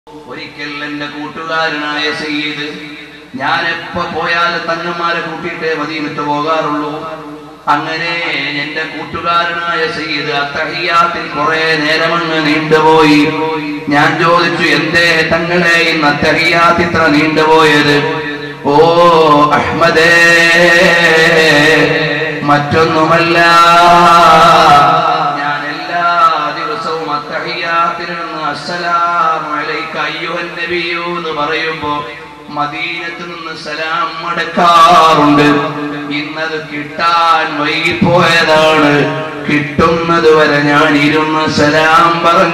ഒരിക്കൽ എന്റെ കൂട്ടുകാരനായ സയ്യിദ് ഞാൻ എപ്പോ പോയാലും തങ്ങന്മാരെ കൂട്ടിയിട്ടേ മദീനത്ത് പോകാറുള്ളൂ അങ്ങനെ എന്റെ കൂട്ടുകാരനായ സയ്യിദ് അത്തഹിയാത്തിൽ കുറെ നേരമങ്ങ് നീണ്ടുപോയി ഞാൻ ചോദിച്ചു എന്തേ തങ്ങളെ ഇന്ന് അത്തഹിയാത്ത് ഇത്ര നീണ്ടുപോയത് ഓ അഹ്മദേ മറ്റൊന്നുമല്ല ഞാൻ എല്ലാ ദിവസവും അത്തഹിയാത്തിൽ നിന്ന് അസ്സലാമു അലൈക അയ്യുഹൻ നബിയു എന്ന് പറയുമ്പോ മദീനത്ത് നിന്ന് സലാം മടക്കാറുണ്ട് ഇന്നത് കിട്ടാൻ വൈകിപ്പോയതാണ് കിട്ടുന്നത് വരെ ഞാൻ ഇരുന്ന് സലാം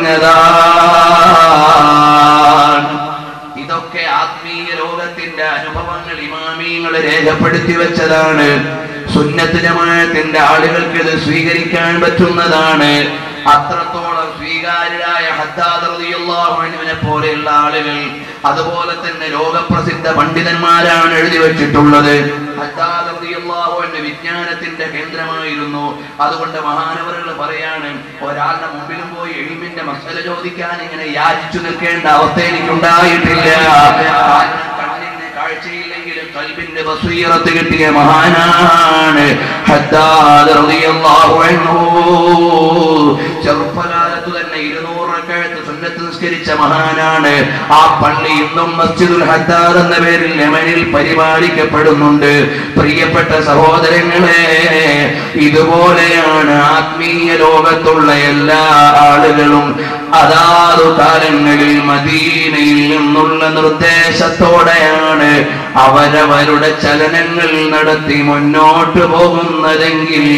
പറഞ്ഞതാണ് ഇതൊക്കെ ആത്മീയ ലോകത്തിന്റെ അനുഭവങ്ങൾ ഇമാമീങ്ങൾ രേഖപ്പെടുത്തി വെച്ചതാണ് സുന്നത്ത് ജമാഅത്തിന്റെ ആളുകൾക്ക് ഇത് സ്വീകരിക്കാൻ പറ്റുന്നതാണ് അത്രത്തോളം സ്വീകാര്യരായ ഹദ്ദാദ് റളിയല്ലാഹു അൻഹുവിനെ പോലെയുള്ള ആളുകൾ അതുപോലെ തന്നെ ലോകപ്രസിദ്ധ പണ്ഡിതന്മാരാണ് എഴുതി വെച്ചിട്ടുള്ളത് ഹദ്ദാദ് റളിയല്ലാഹു അൻഹു വിജ്ഞാനത്തിന്റെ കേന്ദ്രമായിരുന്നു അതുകൊണ്ട് മഹാനവറുകൾ പറയാണ് ഒരാളുടെ മുമ്പിലും പോയി എളിമിന്റെ മസല ചോദിക്കാൻ ഇങ്ങനെ യാചിച്ചു നിൽക്കേണ്ട അവസ്ഥ എനിക്കുണ്ടായിട്ടില്ല കാരണം കണ്ണിന് കാഴ്ചയില്ലെങ്കിലും കൽബിന്റെ ബസീറത്ത് കിട്ടിയ മഹാനാണ് ഹദ്ദാദ് റളിയല്ലാഹു അൻഹു ചെറുപ്പകാലത്തു തന്നെ ഇരുന്നൂറ് റക്അത്ത് സുന്നത്ത് നിസ്കരിച്ച മഹാനാണ് ആ പള്ളി ഇന്നും മസ്ജിദുൽ ഹദ്ദാദ് എന്ന പേരിൽ യമനിൽ പരിപാലിക്കപ്പെടുന്നുണ്ട് പ്രിയപ്പെട്ട സഹോദരങ്ങളെ ഇതുപോലെയാണ് ആത്മീയ ലോകത്തുള്ള എല്ലാ ആളുകളും അതാതു കാലങ്ങളിൽ മദീനയിൽ നിന്നുള്ള നിർദ്ദേശത്തോടെയാണ് അവരവരുടെ ചലനങ്ങൾ നടത്തി മുന്നോട്ട് പോകുന്നതെങ്കിൽ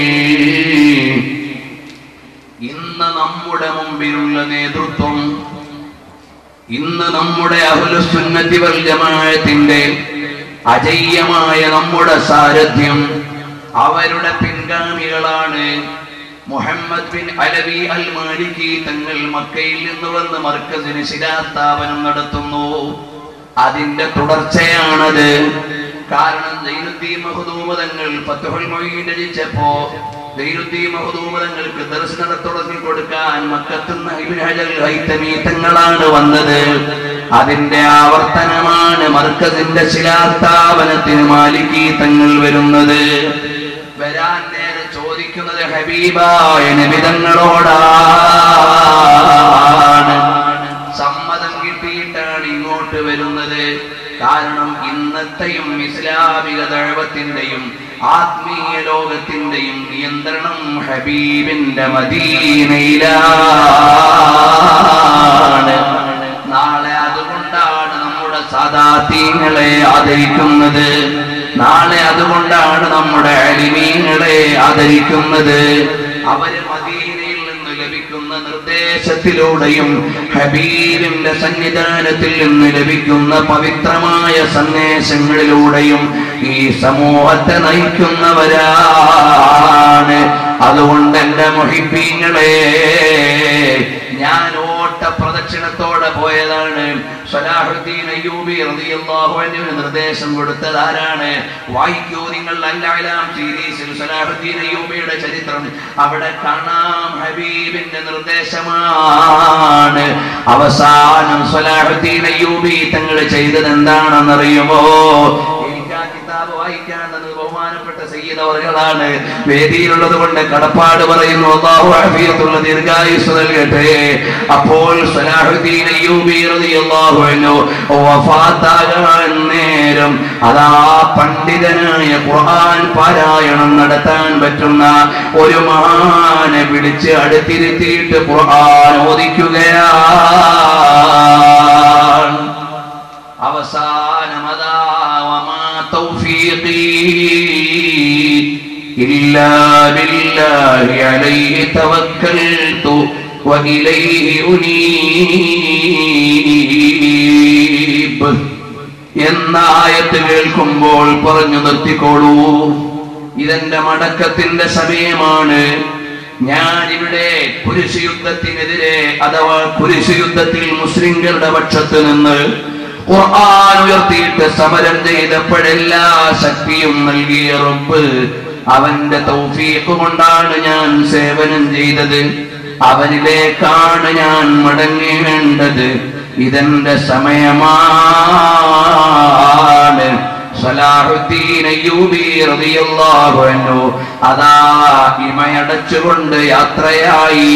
ഇന്ന് നമ്മുടെ മുമ്പിലുള്ള നേതൃത്വം ഇന്ന് നമ്മുടെ അഹുലുസുന്നത്തി വൽ ജമാഅത്തിന്റെ അജയ്യമായ നമ്മുടെ സാരഥ്യം അവരുടെ പിൻഗാമികളാണ് Muhammad bin Alawi al Maliki തങ്ങൾ മക്കയിൽ നിന്ന് വന്ന് മർക്കസിന് ശിലാസ്ഥാപനം നടത്തുന്നു അതിന്റെ തുടർച്ചയാണത് കാരണം ദൈനുദ്ദീൻ മഹദൂമ തങ്ങൾ ഫത്തുഹുൽ മൊയ്ൻ രചിച്ചപ്പോ ദൈനുദ്ദീൻ മഹദൂമ തങ്ങൾക്ക് ദർശന തുടങ്ങി കൊടുക്കാൻ മക്കത്തുനിന്ന് ഇബ്നു ഹജർ ഹൈതമി തങ്ങളാണ് വന്നത് അതിന്റെ ആവർത്തനമാണ് മർക്കസിന്റെ ശിലാസ്ഥാപനത്തിന് മാലിക്കി തങ്ങൾ വരുന്നത് വരാൻ നേരെ ചോദിക്കുന്നത് ഹബീബായ നബിതങ്ങളോടാണ് സമ്മതം കിട്ടിയിട്ടാണ് ഇങ്ങോട്ട് വരുന്നത് കാരണം ഇന്നത്തെയും ഇസ്ലാമിക ദഴവത്തിന്റെയും ആത്മീയ ലോകത്തിന്റെയും നിയന്ത്രണം ഹബീബിന്റെ മദീനയിലാണ് നാളെ അതുകൊണ്ടാണ് നമ്മുടെ സാദാത്യങ്ങളെ ആദരിക്കുന്നത് നാളെ അതുകൊണ്ടാണ് നമ്മുടെ അലിമീങ്ങളെ ആദരിക്കുന്നത് അവര് മദീനയിൽ നിന്ന് ലഭിക്കുന്ന നിർദ്ദേശത്തിലൂടെയും ഹബീബിന്റെ സന്നിധാനത്തിൽ നിന്ന് ലഭിക്കുന്ന പവിത്രമായ സന്ദേശങ്ങളിലൂടെയും ഈ സമൂഹത്തെ നയിക്കുന്നവരാണ് അതുകൊണ്ട് എന്റെ മൊഹിബീങ്ങളെ ഞാൻ ഓട്ട പ്രദക്ഷിണത്തോടെ പോയതാണ് സലാഹുദ്ദീൻ അയ്യൂബി റളിയല്ലാഹു അൻഹുവിന് നിർദ്ദേശം കൊടുത്തത് ആരാണ് വായിക്കൂ നിങ്ങൾ അല്ലാലാം സീരീസിൽ സലാഹുദ്ദീൻ അയ്യൂബിയുടെ ചരിത്രം അവിടെ കാണാം ഹബീബിന്റെ നിർദ്ദേശമാണ് അവസാനം സലാഹുദ്ദീൻ അയ്യൂബി തങ്ങൾ ചെയ്തത് എന്താണെന്നറിയുമോ എനിക്ക് ആ കിതാബ് വായിക്കാൻ തന്നത് ബഹുമാനപ്പെട്ട സയ്യിദ് അവർകളാണ് വേദിയിലുള്ളത് കൊണ്ട് കടപ്പാട് പറയുന്നു അള്ളാഹു ആഫിയത്തുള്ള ദീർഘായുസ് നൽകട്ടെ അപ്പോൾ സലാഹുദ്ദീൻ അയ്യൂബി റളിയല്ലാഹു അൻഹു വഫാത്താകാൻ നേരം അതാ പണ്ഡിതനായ ഖുർആൻ പാരായണം നടത്താൻ പറ്റുന്ന ഒരു മഹാനെ പിടിച്ച് അടുത്തിരുത്തിയിട്ട് ഖുർആൻ ഓദിക്കുകയാണ് അവസാനമതാ വമാ തൗഫീഖി ഇല്ലാ ബില്ലാഹി അലൈഹി തവക്കൽതു വഇലൈഹി ഉനീബ് എന്ന ആയത്ത് കേൾക്കുമ്പോൾ പറഞ്ഞു നിർത്തിക്കോളൂ ഇതെന്റെ മടക്കത്തിന്റെ സമയമാണ് ഞാൻ ഇവിടെ കുരിശ് യുദ്ധത്തിനെതിരെ അഥവാ കുരിശ് യുദ്ധത്തിൽ മുസ്ലിങ്ങളുടെ പക്ഷത്ത് നിന്ന് ഖുർആൻ ഉയർത്തിയിട്ട് സമരം ചെയ്തപ്പോഴെല്ലാ ശക്തിയും നൽകിയ റബ്ബ് അവന്റെ തൗഫീഖ് കൊണ്ടാണ് ഞാൻ സേവനം ചെയ്തത് അവനിലേക്കാണ് ഞാൻ മടങ്ങേണ്ടത് ഇതെന്റെ സമയമാണ് സലാഹുദ്ദീൻ അയ്യൂബി റളിയല്ലാഹു അൻഹു അതാ ഇമയടച്ചുകൊണ്ട് യാത്രയായി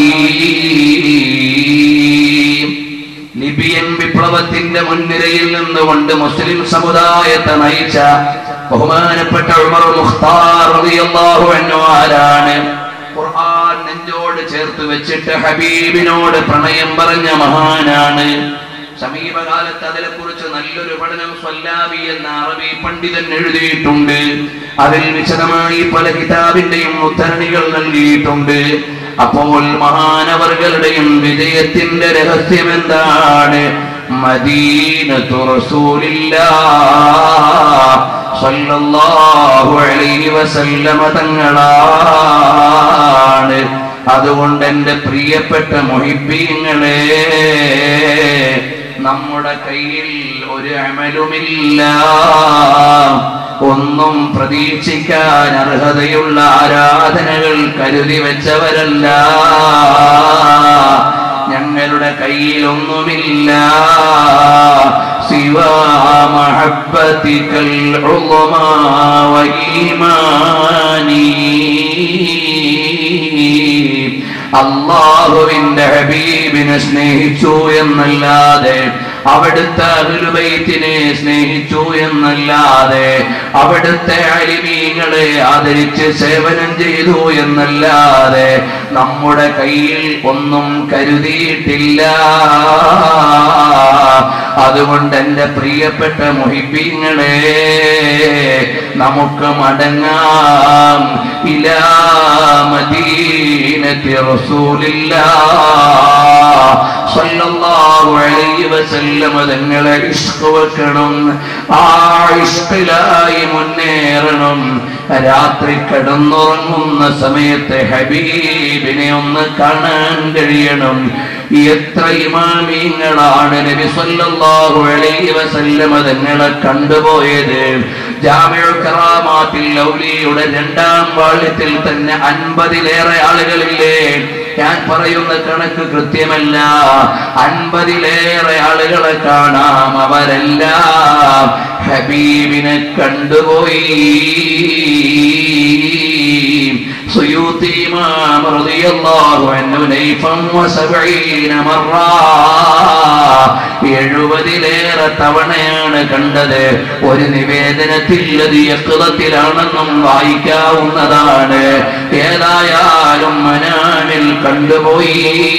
ലിബിയൻ വിപ്ലവത്തിന്റെ മുൻനിരയിൽ നിന്നുകൊണ്ട് മുസ്ലിം സമുദായത്തെ നയിച്ച ബഹുമാനപ്പെട്ട ഉമർ മുഖ്താർ റളിയല്ലാഹു അൻഹു ആരാണ് ഖുർആൻ നെഞ്ചോട് ചേർത്ത് വെച്ചിട്ട് ഹബീബിനോട് പ്രണയം പറഞ്ഞ മഹാനാണ് സമീപകാലത്ത് അതിനെക്കുറിച്ച് നല്ലൊരു പഠനം സ്വല്ലാബി എന്ന അറബി പണ്ഡിതൻ എഴുതിയിട്ടുണ്ട് അതിൽ വിശദമായി പല കിതാബിന്റെയും ഉദ്ധരണികൾ നൽകിയിട്ടുണ്ട് അപ്പോൾ മഹാനവറുകളുടെയും വിജയത്തിന്റെ രഹസ്യം എന്താണ് മദീനത്തു റസൂലില്ലാ സല്ലല്ലാഹു അലൈഹി വസല്ലമ തങ്ങളാണ് അതുകൊണ്ട് എൻ്റെ പ്രിയപ്പെട്ട മൊഹിബീങ്ങളെ നമ്മുടെ കയ്യിൽ ഒരു അമലുമില്ല ഒന്നും പ്രതീക്ഷിക്കാൻ അർഹതയുള്ള ആരാധനകൾ കരുതി വെച്ചവരല്ല ഞങ്ങളുടെ കയ്യിലൊന്നുമില്ല ശിവ മഹബത്തിക്കൽ അള്ളാഹുവിന്റെ ഹബീബിനെ സ്നേഹിച്ചു എന്നല്ലാതെ അവിടുത്തെ അഹുലുബൈത്തിനെ സ്നേഹിച്ചു എന്നല്ലാതെ അവിടുത്തെ അലിമീങ്ങളെ ആദരിച്ച് സേവനം ചെയ്തു എന്നല്ലാതെ നമ്മുടെ കയ്യിൽ ഒന്നും കരുതിയിട്ടില്ല അതുകൊണ്ട് എൻ്റെ പ്രിയപ്പെട്ട മുഹിബീങ്ങളെ നമുക്ക് മടങ്ങാം ഇലാ മദീനത്തി റസൂലില്ലാ സല്ലല്ലാഹു അലൈഹി വസല്ലം തങ്ങളെ ഇഷ്ക് വെക്കണം ആ ഇഷ്കിലായി മുന്നേറണം രാത്രി കിടന്നുറങ്ങുന്ന സമയത്ത് ഹബീബിനെ ഒന്ന് കാണാൻ കഴിയണം എത്ര ഇമാമീങ്ങളാണ് നബി സല്ലല്ലാഹു അലൈഹി വസല്ലം തങ്ങളെ കണ്ടുപോയത് ജാമിഉൽ കറാമാത്തിൽ ഔലിയുടെ രണ്ടാം വാള്യത്തിൽ തന്നെ അൻപതിലേറെ ആളുകളില്ലേ ഞാൻ പറയുന്ന കണക്ക് കൃത്യമല്ല അൻപതിലേറെ ആളുകളെ കാണാം അവരെല്ലാം ഹബീബിനെ കണ്ടുപോയി സുയൂത്തി ഇമാം റളിയല്ലാഹു അൻഹു നൈഫം വസബഈന മറ എഴുപതിലേറെ തവണയാണ് കണ്ടത് ഒരു നിവേദനത്തിൽ അത് യക്തത്തിലാണെന്നും വായിക്കാവുന്നതാണ് ഏതായാലും മനാമിൽ കണ്ടുപോയി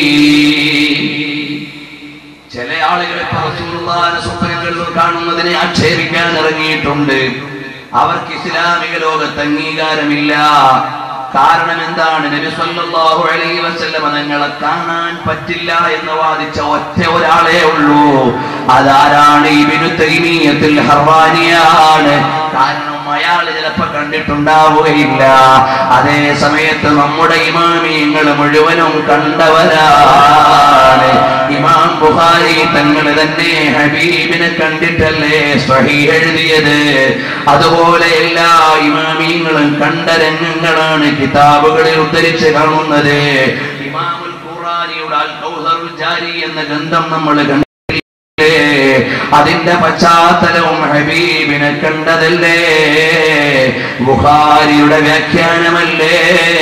ചില ആളുകൾ ഇപ്പൊ റസൂലുള്ളാഹിന്റെ സ്വപ്നങ്ങളിൽ കാണുന്നതിനെ ആക്ഷേപിക്കാൻ ഇറങ്ങിയിട്ടുണ്ട് അവർക്ക് ഇസ്ലാമിക ലോകത്ത് അംഗീകാരമില്ല കാരണം എന്താണ് നബി സല്ലല്ലാഹു അലൈഹി വസല്ലമ നിങ്ങളെ കാണാൻ പറ്റില്ല എന്ന് വാദിച്ച ഒറ്റ ഒരാളേ ഉള്ളൂ അതാരാണ് ഇബ്നു തൈമിയത്തുൽ ഹർവാനിയാണ് കാരണം അയാൾ ചിലപ്പോ കണ്ടിട്ടുണ്ടാവുകയില്ല അതേ സമയത്ത് നമ്മുടെ ഇമാമിയങ്ങൾ മുഴുവനും കണ്ടവരാണ് ഇമാം ബുഖാരി തങ്ങൾ തന്നെ ഹബീബിനെ കണ്ടിട്ടല്ലേ സ്വഹീ എഴുതിയത് അതുപോലെ എല്ലാ ഇമാമിയങ്ങളും കണ്ട രംഗങ്ങളാണ് കിതാബുകളിൽ ഉദ്ധരിച്ച് കാണുന്നത് ഇമാമുൽ ഖുറാനിയുടെ അൽ കൗസറുൽ ജാരി എന്ന ഗ്രന്ഥം നമ്മൾ കണ്ടു അതിന്റെ പശ്ചാത്തലവും ഹബീബിനെ കണ്ടതല്ലേ ബുഖാരിയുടെ വ്യാഖ്യാനമല്ലേ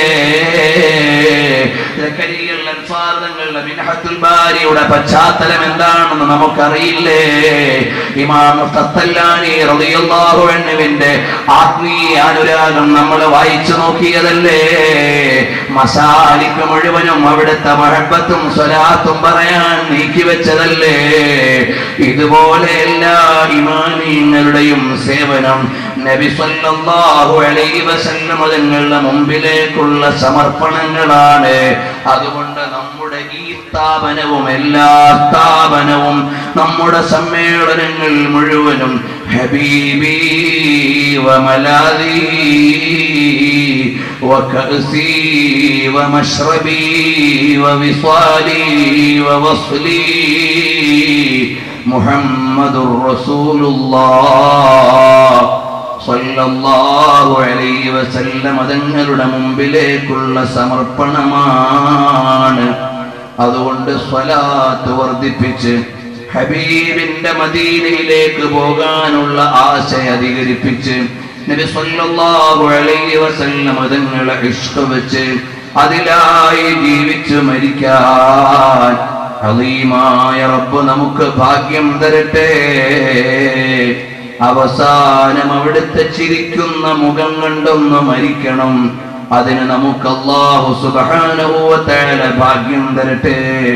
സക്കരിയൽ അൻസാർ തങ്ങളുടെ മിൻഹത്തുൽ ബാരിയുടെ പശ്ചാത്തലം എന്താണെന്ന് നമുക്കറിയില്ലേ ഇമാം ഖത്തല്ലാനി റളിയല്ലാഹു അൻഹുവിന്റെ ആത്മീയ അനുരാഗം നമ്മൾ വായിച്ചു നോക്കിയതല്ലേ മസാലിക്ക് മുഴുവനും അവിടുത്തെ മഹബത്തും സ്വലാത്തും പറയാൻ നീക്കിവെച്ചതല്ലേ ഇതുപോലെ എല്ലാ ഇമാനീങ്ങളുടെയും സേവനം നബി സല്ലല്ലാഹു അലൈഹി വസല്ലം തങ്ങളുടെ മുമ്പിലേക്കുള്ള സമർപ്പണങ്ങളാണ് അതുകൊണ്ട് നമ്മുടെ ഈ സ്ഥാപനവും എല്ലാ സ്ഥാപനവും നമ്മുടെ സമ്മേളനങ്ങൾ മുഴുവനും ഹബീബി വമലാദി وكأسي ومشربي ووصالي ووصلي محمد رسول الله സല്ലല്ലാഹു അലൈഹി വസല്ലം തങ്ങളുടെ മുമ്പിലേക്കുള്ള സമർപ്പണമാണ് അതുകൊണ്ട് സ്വലാത്ത് വർദ്ധിപ്പിച്ച് ഹബീബിന്റെ മദീനയിലേക്ക് പോകാനുള്ള ആശ അധികരിപ്പിച്ച് നബി സല്ലല്ലാഹു അലൈഹി വസല്ലം തങ്ങളെ ഇഷ്ക വെച്ച് അതിലായി ജീവിച്ചു മരിക്കാൻ അലീമായ റബ്ബ് നമുക്ക് ഭാഗ്യം തരട്ടെ അവസാനം അവിടുത്തെ ചിരിക്കുന്ന മുഖം കണ്ടൊന്ന് മരിക്കണം അതിന് നമുക്ക് അള്ളാഹു സുബ്ഹാനഹു വ തആല ഭാഗ്യം തരട്ടെ